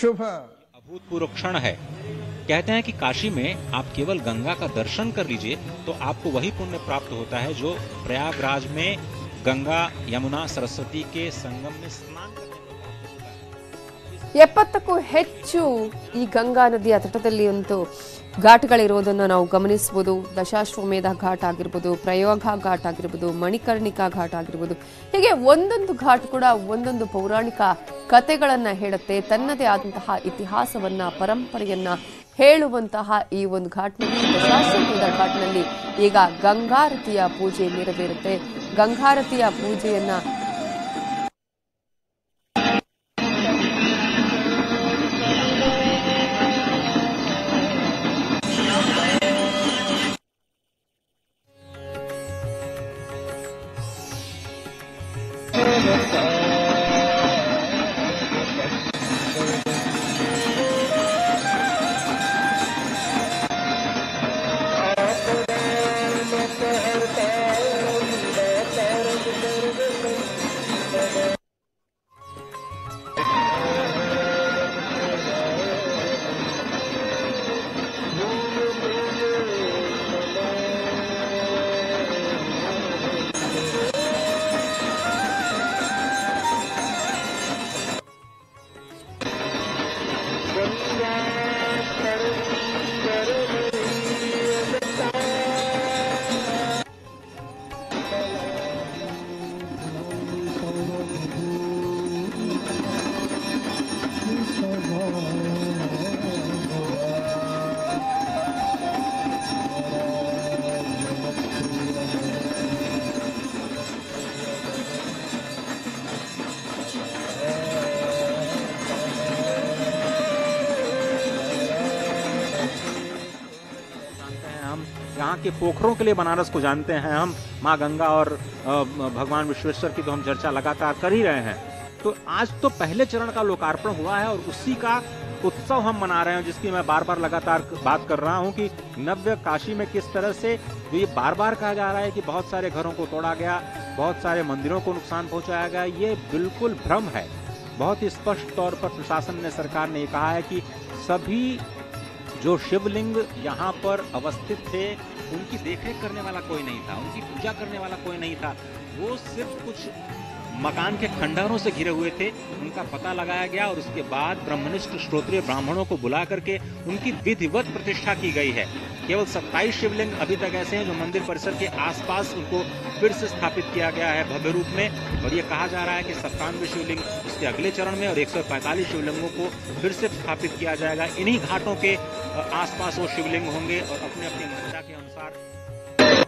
शुभ अभूतपूर्व क्षण है कहते हैं कि काशी में आप केवल गंगा का दर्शन कर लीजिए तो आपको वही पुण्य प्राप्त होता है जो प्रयागराज में गंगा यमुना सरस्वती के संगम में स्नान करने में प्राप्त होता है ಎಪ್ಪತ್ತಕ್ಕೂ ಹೆಚ್ಚು ಈ ಗಂಗಾ ನದಿಯ ತಟದಲ್ಲಿ ಒಂದು ಘಾಟ್ಗಳಿರೋದನ್ನು ನಾವು ಗಮನಿಸಬಹುದು ದಶಾಶ್ವಮೇಧ ಘಾಟ್ ಆಗಿರ್ಬೋದು ಪ್ರಯೋಗ ಘಾಟ್ ಆಗಿರ್ಬೋದು ಮಣಿಕರ್ಣಿಕಾ ಘಾಟ್ ಆಗಿರ್ಬೋದು ಹೀಗೆ ಒಂದೊಂದು ಘಾಟ್ ಕೂಡ ಒಂದೊಂದು ಪೌರಾಣಿಕ ಕತೆಗಳನ್ನ ಹೇಳುತ್ತೆ ತನ್ನದೇ ಆದಂತಹ ಇತಿಹಾಸವನ್ನ ಪರಂಪರೆಯನ್ನ ಹೇಳುವಂತಹ ಈ ಒಂದು ಘಾಟ್ನಲ್ಲಿ ದಶಾಶ್ವಮೇಧ ಘಾಟ್ನಲ್ಲಿ ಈಗ ಗಂಗಾರತಿಯ ಪೂಜೆ ನೆರವೇರುತ್ತೆ ಗಂಗಾರತಿಯ ಪೂಜೆಯನ್ನ जानते हैं हम यहाँ के पोखरों के लिए बनारस को जानते हैं हम माँ गंगा और अ, भगवान विश्वेश्वर की तो हम चर्चा लगातार कर ही रहे हैं तो आज तो पहले चरण का लोकार्पण हुआ है और उसी का उत्सव हम मना रहे हैं जिसकी मैं बार बार लगातार बात कर रहा हूँ कि नव्य काशी में किस तरह से जो ये बार बार कहा जा रहा है कि बहुत सारे घरों को तोड़ा गया बहुत सारे मंदिरों को नुकसान पहुंचाया गया ये बिल्कुल भ्रम है बहुत ही स्पष्ट तौर पर प्रशासन ने सरकार ने ये कहा है कि सभी जो शिवलिंग यहाँ पर अवस्थित थे उनकी देखरेख करने वाला कोई नहीं था उनकी पूजा करने वाला कोई नहीं था वो सिर्फ कुछ मकान के खंडहरों से घिरे हुए थे उनका पता लगाया गया और उसके बाद ब्रह्मनिष्ठ श्रोत्रिय ब्राह्मणों को बुला करके उनकी विधिवत प्रतिष्ठा की गई है केवल 27 शिवलिंग अभी तक ऐसे हैं जो मंदिर परिसर के आसपास उनको फिर से स्थापित किया गया है भव्य रूप में और ये कहा जा रहा है कि सत्तानवे शिवलिंग इसके अगले चरण में और 145 शिवलिंगों को फिर से स्थापित किया जाएगा इन्हीं घाटों के अ, आसपास वो शिवलिंग होंगे और अपने अपने मान्यता के अनुसार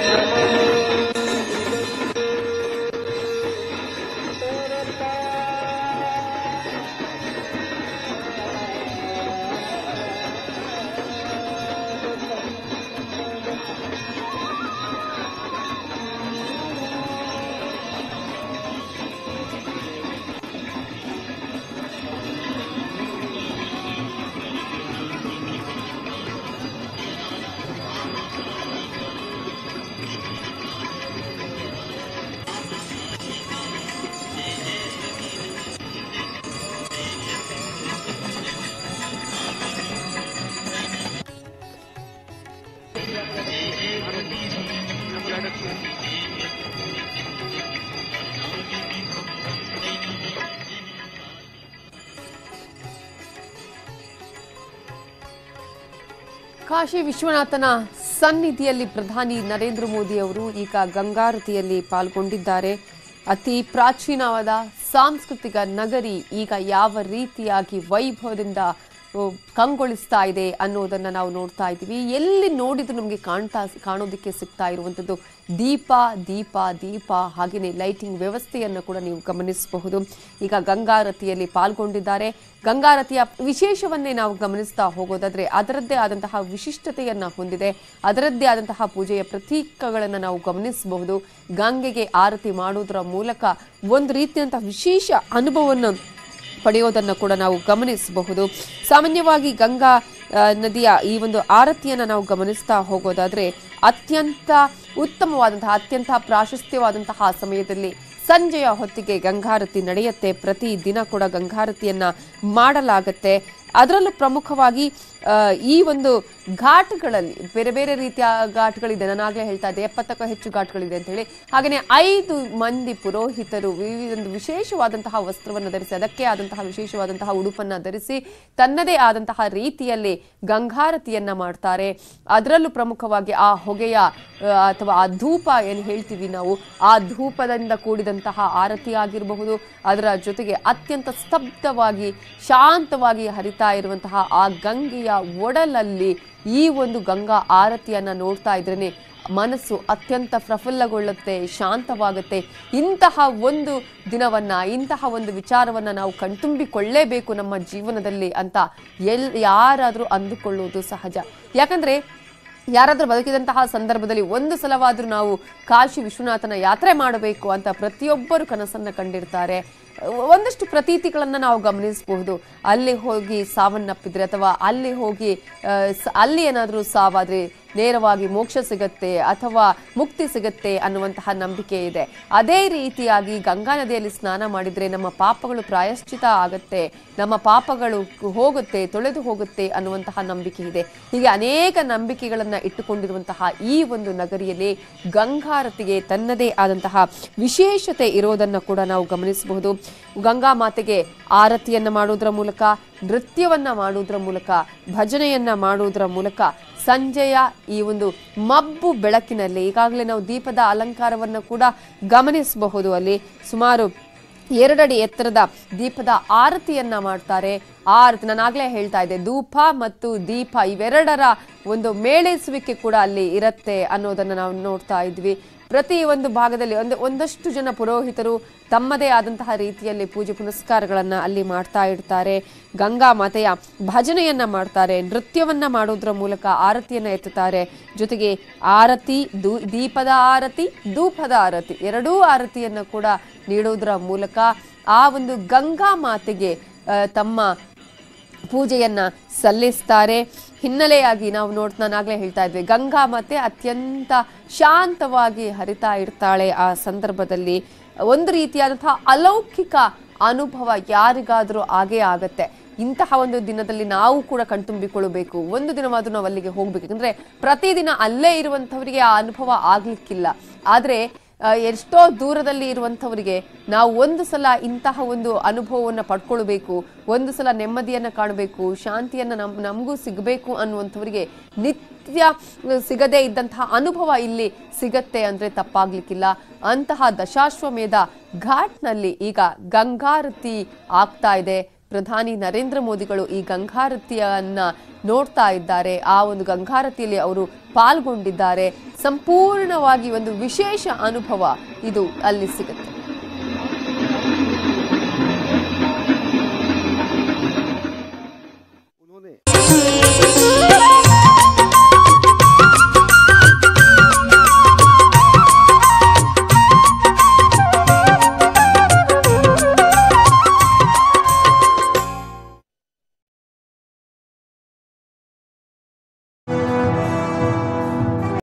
ಕಾಶಿ ವಿಶ್ವನಾಥನ ಸನ್ನಿಧಿಯಲ್ಲಿ ಪ್ರಧಾನಿ ನರೇಂದ್ರ ಮೋದಿ ಅವರು ಈಗ ಗಂಗಾರತಿಯಲ್ಲಿ ಪಾಲ್ಗೊಂಡಿದ್ದಾರೆ ಅತಿ ಪ್ರಾಚೀನವಾದ ಸಾಂಸ್ಕೃತಿಕ ನಗರಿ ಈಗ ಯಾವ ರೀತಿಯಾಗಿ ವೈಭವದಿಂದ ಓ, ಕಂಗೊಳಿಸ್ತಾ ಇದೆ ಅನ್ನೋದನ್ನ ನಾವು ನೋಡ್ತಾ ಇದ್ದೀವಿ ಎಲ್ಲಿ ನೋಡಿದ್ರು ನಮಗೆ ಕಾಣ್ತಾ ಕಾಣೋದಕ್ಕೆ ಸಿಗ್ತಾ ಇರುವಂಥದ್ದು ದೀಪ ದೀಪ ದೀಪ ಹಾಗೆಯೇ ಲೈಟಿಂಗ್ ವ್ಯವಸ್ಥೆಯನ್ನು ಕೂಡ ನೀವು ಗಮನಿಸಬಹುದು ಈಗ ಗಂಗಾರತಿಯಲ್ಲಿ ಪಾಲ್ಗೊಂಡಿದ್ದಾರೆ ಗಂಗಾರತಿಯ ವಿಶೇಷವನ್ನೇ ನಾವು ಗಮನಿಸ್ತಾ ಹೋಗೋದಾದ್ರೆ ಅದರದ್ದೇ ಆದಂತಹ ವಿಶಿಷ್ಟತೆಯನ್ನ ಹೊಂದಿದೆ ಅದರದ್ದೇ ಆದಂತಹ ಪೂಜೆಯ ಪ್ರತೀಕಗಳನ್ನು ನಾವು ಗಮನಿಸಬಹುದು ಗಂಗೆಗೆ ಆರತಿ ಮಾಡೋದರ ಮೂಲಕ ಒಂದು ರೀತಿಯಂತಹ ವಿಶೇಷ ಅನುಭವವನ್ನು ಪಡೆಯೋದನ್ನು ಕೂಡ ನಾವು ಗಮನಿಸಬಹುದು ಸಾಮಾನ್ಯವಾಗಿ ಗಂಗಾ ಆ, ನದಿಯ ಈ ಒಂದು ಆರತಿಯನ್ನ ನಾವು ಗಮನಿಸ್ತಾ ಹೋಗೋದಾದ್ರೆ ಅತ್ಯಂತ ಉತ್ತಮವಾದಂತಹ ಅತ್ಯಂತ ಪ್ರಾಶಸ್ತ್ಯವಾದಂತಹ ಸಮಯದಲ್ಲಿ ಸಂಜೆಯ ಹೊತ್ತಿಗೆ ಗಂಗಾರತಿ ನಡೆಯುತ್ತೆ ಪ್ರತಿ ದಿನ ಕೂಡ ಗಂಗಾರತಿಯನ್ನ ಮಾಡಲಾಗತ್ತೆ ಅದರಲ್ಲೂ ಪ್ರಮುಖವಾಗಿ ಆ, ಈ ಒಂದು ಘಾಟ್ಗಳಲ್ಲಿ ಬೇರೆ ಬೇರೆ ರೀತಿಯ ಘಾಟ್ಗಳಿದೆ ನಾನಾಗಲೇ ಹೇಳ್ತಾ ಇದ್ದೆ ಎಪ್ಪತ್ತಕ್ಕೂ ಹೆಚ್ಚು ಘಾಟ್ಗಳಿದೆ ಅಂತ ಹೇಳಿ ಹಾಗೆಯೇ ಐದು ಮಂದಿ ಪುರೋಹಿತರು ವಿವಿಧ ಒಂದು ವಿಶೇಷವಾದಂತಹ ವಸ್ತ್ರವನ್ನು ಧರಿಸಿ ಅದಕ್ಕೆ ಆದಂತಹ ವಿಶೇಷವಾದಂತಹ ಉಡುಪನ್ನ ಧರಿಸಿ ತನ್ನದೇ ಆದಂತಹ ರೀತಿಯಲ್ಲಿ ಗಂಗಾರತಿಯನ್ನ ಮಾಡ್ತಾರೆ ಅದರಲ್ಲೂ ಪ್ರಮುಖವಾಗಿ ಆ ಹೊಗೆಯ ಆ, ಅಥವಾ ಆ ಧೂಪ ಏನು ಹೇಳ್ತೀವಿ ನಾವು ಆ ಧೂಪದಿಂದ ಕೂಡಿದಂತಹ ಆರತಿ ಆಗಿರಬಹುದು ಅದರ ಜೊತೆಗೆ ಅತ್ಯಂತ ಸ್ತಬ್ಧವಾಗಿ ಶಾಂತವಾಗಿ ಹರಿತಾ ಇರುವಂತಹ ಆ ಗಂಗೆಯ ಒಡಲಲ್ಲಿ ಈ ಒಂದು ಗಂಗಾ ಆರತಿಯನ್ನ ನೋಡ್ತಾ ಇದ್ರೇನೆ ಮನಸ್ಸು ಅತ್ಯಂತ ಪ್ರಫುಲ್ಲಗೊಳ್ಳುತ್ತೆ ಶಾಂತವಾಗುತ್ತೆ ಇಂತಹ ಒಂದು ದಿನವನ್ನ ಇಂತಹ ಒಂದು ವಿಚಾರವನ್ನ ನಾವು ಕಣ್ತುಂಬಿಕೊಳ್ಳೇಬೇಕು ನಮ್ಮ ಜೀವನದಲ್ಲಿ ಅಂತ ಎಲ್ ಯಾರಾದರೂ ಅಂದುಕೊಳ್ಳುವುದು ಸಹಜ ಯಾಕಂದ್ರೆ ಯಾರಾದ್ರೂ ಬದುಕಿದಂತಹ ಸಂದರ್ಭದಲ್ಲಿ ಒಂದು ಸಲವಾದ್ರೂ ನಾವು ಕಾಶಿ ವಿಶ್ವನಾಥನ ಯಾತ್ರೆ ಮಾಡಬೇಕು ಅಂತ ಪ್ರತಿಯೊಬ್ಬರು ಕನಸನ್ನ ಕಂಡಿರ್ತಾರೆ ಒಂದಷ್ಟು ಪ್ರತೀತಿಗಳನ್ನ ನಾವು ಗಮನಿಸಬಹುದು ಅಲ್ಲಿ ಹೋಗಿ ಸಾವನ್ನಪ್ಪಿದ್ರೆ ಅಥವಾ ಅಲ್ಲಿ ಹೋಗಿ ಆ, ಸ- ಅಲ್ಲಿ ಏನಾದರೂ ಸಾವಾದ್ರೆ ನೇರವಾಗಿ ಮೋಕ್ಷ ಸಿಗತ್ತೆ ಅಥವಾ ಮುಕ್ತಿ ಸಿಗತ್ತೆ ಅನ್ನುವಂತಹ ನಂಬಿಕೆ ಇದೆ ಅದೇ ರೀತಿಯಾಗಿ ಗಂಗಾ ನದಿಯಲ್ಲಿ ಸ್ನಾನ ಮಾಡಿದ್ರೆ ನಮ್ಮ ಪಾಪಗಳು ಪ್ರಾಯಶ್ಚಿತ ಆಗತ್ತೆ ನಮ್ಮ ಪಾಪಗಳು ಹೋಗುತ್ತೆ ತೊಳೆದು ಹೋಗುತ್ತೆ ಅನ್ನುವಂತಹ ನಂಬಿಕೆ ಇದೆ ಹೀಗೆ ಅನೇಕ ನಂಬಿಕೆಗಳನ್ನ ಇಟ್ಟುಕೊಂಡಿರುವಂತಹ ಈ ಒಂದು ನಗರಿಯಲ್ಲಿ ಗಂಗಾರತಿಗೆ ತನ್ನದೇ ಆದಂತಹ ವಿಶೇಷತೆ ಇರೋದನ್ನ ಕೂಡ ನಾವು ಗಮನಿಸಬಹುದು ಗಂಗಾ ಮಾತೆಗೆ ಆರತಿಯನ್ನ ಮಾಡುವುದರ ಮೂಲಕ ನೃತ್ಯವನ್ನ ಮಾಡುವುದರ ಮೂಲಕ ಭಜನೆಯನ್ನ ಮಾಡುವುದರ ಮೂಲಕ ಸಂಜೆಯ ಈ ಒಂದು ಮಬ್ಬು ಬೆಳಕಿನಲ್ಲಿ ಈಗಾಗಲೇ ನಾವು ದೀಪದ ಅಲಂಕಾರವನ್ನು ಕೂಡ ಗಮನಿಸಬಹುದು ಅಲ್ಲಿ ಸುಮಾರು ಎರಡಡಿ ಎತ್ತರದ ದೀಪದ ಆರತಿಯನ್ನ ಮಾಡ್ತಾರೆ ಆ ಆರತಿ ನಾನಾಗ್ಲೇ ಹೇಳ್ತಾ ಇದ್ದೆ ಧೂಪ ಮತ್ತು ದೀಪ ಇವೆರಡರ ಒಂದು ಮೇಳೈಸುವಿಕೆ ಕೂಡ ಅಲ್ಲಿ ಇರತ್ತೆ ಅನ್ನೋದನ್ನ ನಾವು ನೋಡ್ತಾ ಇದ್ವಿ ಪ್ರತಿ ಒಂದು ಭಾಗದಲ್ಲಿ ಒಂದು ಒಂದಷ್ಟು ಜನ ಪುರೋಹಿತರು ತಮ್ಮದೇ ಆದಂತಹ ರೀತಿಯಲ್ಲಿ ಪೂಜೆ ಪುನಸ್ಕಾರಗಳನ್ನ ಅಲ್ಲಿ ಮಾಡ್ತಾ ಇರ್ತಾರೆ ಗಂಗಾ ಮಾತೆಯ ಭಜನೆಯನ್ನ ಮಾಡ್ತಾರೆ ನೃತ್ಯವನ್ನ ಮಾಡೋದ್ರ ಮೂಲಕ ಆರತಿಯನ್ನ ಎತ್ತುತ್ತಾರೆ ಜೊತೆಗೆ ಆರತಿ ದೂ- ದೀಪದ ಆರತಿ ಧೂಪದ ಆರತಿ ಎರಡೂ ಆರತಿಯನ್ನ ಕೂಡ ನೀಡೋದ್ರ ಮೂಲಕ ಆ ಒಂದು ಗಂಗಾ ಮಾತೆಗೆ ಆ, ತಮ್ಮ ಪೂಜೆಯನ್ನ ಸಲ್ಲಿಸ್ತಾರೆ ಹಿನ್ನೆಲೆಯಾಗಿ ನಾವು ನೋಡ್ ನಾನಾಗ್ಲೇ ಹೇಳ್ತಾ ಇದ್ವಿ ಗಂಗಾ ಮಾತೆ ಅತ್ಯಂತ ಶಾಂತವಾಗಿ ಹರಿತಾ ಇರ್ತಾಳೆ ಆ ಸಂದರ್ಭದಲ್ಲಿ ಒಂದು ರೀತಿಯಾದಂತಹ ಅಲೌಕಿಕ ಅನುಭವ ಯಾರಿಗಾದ್ರೂ ಆಗೇ ಆಗತ್ತೆ ಇಂತಹ ಒಂದು ದಿನದಲ್ಲಿ ನಾವು ಕೂಡ ಕಣ್ತುಂಬಿಕೊಳ್ಳಬೇಕು ಒಂದು ದಿನವಾದ್ರೂ ನಾವು ಅಲ್ಲಿಗೆ ಹೋಗ್ಬೇಕು ಯಾಕಂದ್ರೆ ಪ್ರತಿದಿನ ಅಲ್ಲೇ ಇರುವಂತವರಿಗೆ ಆ ಅನುಭವ ಆಗ್ಲಿಕ್ಕಿಲ್ಲ ಆದ್ರೆ ಆ, ಎಷ್ಟೋ ದೂರದಲ್ಲಿ ಇರುವಂಥವರಿಗೆ ನಾವು ಒಂದು ಸಲ ಇಂತಹ ಒಂದು ಅನುಭವವನ್ನು ಪಡ್ಕೊಳ್ಬೇಕು ಒಂದು ಸಲ ನೆಮ್ಮದಿಯನ್ನ ಕಾಣಬೇಕು ಶಾಂತಿಯನ್ನ ನಮ್ ನಮಗೂ ಸಿಗಬೇಕು ಅನ್ನುವಂಥವರಿಗೆ ನಿತ್ಯ ಸಿಗದೇ ಇದ್ದಂತಹ ಅನುಭವ ಇಲ್ಲಿ ಸಿಗತ್ತೆ ಅಂದ್ರೆ ತಪ್ಪಾಗ್ಲಿಕ್ಕಿಲ್ಲ ಅಂತಹ ದಶಾಶ್ವಮೇಧ ಘಾಟ್ನಲ್ಲಿ ಈಗ ಗಂಗಾರತಿ ಆಗ್ತಾ ಇದೆ ಪ್ರಧಾನಿ ನರೇಂದ್ರ ಮೋದಿಗಳು ಈ ಗಂಗಾರತಿಯನ್ನ ನೋಡ್ತಾ ಇದ್ದಾರೆ ಆ ಒಂದು ಗಂಗಾರತಿಯಲ್ಲಿ ಅವರು ಪಾಲ್ಗೊಂಡಿದ್ದಾರೆ ಸಂಪೂರ್ಣವಾಗಿ ಒಂದು ವಿಶೇಷ ಅನುಭವ ಇದು ಅಲ್ಲಿ ಸಿಗುತ್ತೆ